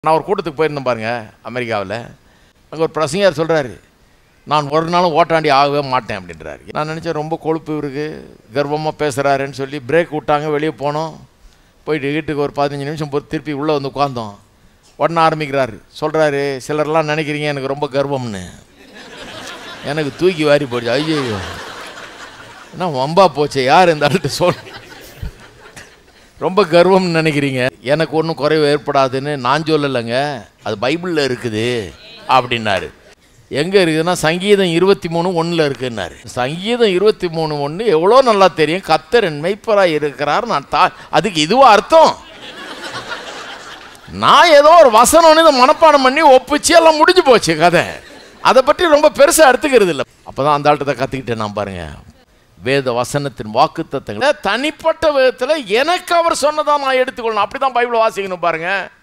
நான் ஒரு கூட்டத்துக்கு போயிருந்தேன் பாருங்க அமெரிக்காவில் அங்கே ஒரு பிரசங்கர் சொல்கிறாரு நான் ஒரு நாளும் ஓட்டாண்டி ஆகவே மாட்டேன் அப்படின்றாரு நான் நினச்சேன் ரொம்ப கொழுப்பு இருக்கு கர்வமாக பேசுகிறாருன்னு சொல்லி பிரேக் விட்டாங்க வெளியே போனோம் போயிட்டு வீட்டுக்கு ஒரு பதினஞ்சு நிமிஷம் பொறுத்து திருப்பி உள்ளே வந்து உட்காந்தோம் உடனே ஆரம்பிக்கிறாரு சொல்கிறாரு சிலர்லாம் நினைக்கிறீங்க எனக்கு ரொம்ப கர்வம்னு எனக்கு தூக்கி வாரி போடுச்சு ஐயோ என்ன வம்பா போச்சே யார் இந்த ஆள்கிட்ட சொல் ரொம்ப கர்வம்னு நினைக்கிறீங்க எனக்கு ஒன்றும் குறைவு ஏற்படாதுன்னு நான் சொல்லலைங்க அது பைபிளில் இருக்குது அப்படின்னாரு எங்கே இருக்குதுன்னா சங்கீதம் இருபத்தி மூணு ஒன்றில் இருக்குன்னாரு சங்கீதம் இருபத்தி மூணு ஒன்று எவ்வளோ நல்லா தெரியும் கத்தரன் மெய்ப்பராக இருக்கிறார் நான் தா அதுக்கு இதுவா அர்த்தம் நான் ஏதோ ஒரு வசனம்னு இதை மனப்பாடம் பண்ணி ஒப்பிச்சு எல்லாம் முடிஞ்சு போச்சு கதை அதை பற்றி ரொம்ப பெருசாக எடுத்துக்கிறது இல்லை அப்போ தான் அந்த ஆள்கிட்ட கற்றுக்கிட்டேன் நான் பாருங்க வேத வசனத்தின் வாக்கு தனிப்பட்ட விதத்தில் எனக்கு அவர் சொன்னதான் நான் எடுத்துக்கொள்ளணும் அப்படி தான் பைபிளை வாசிக்கணும் பாருங்க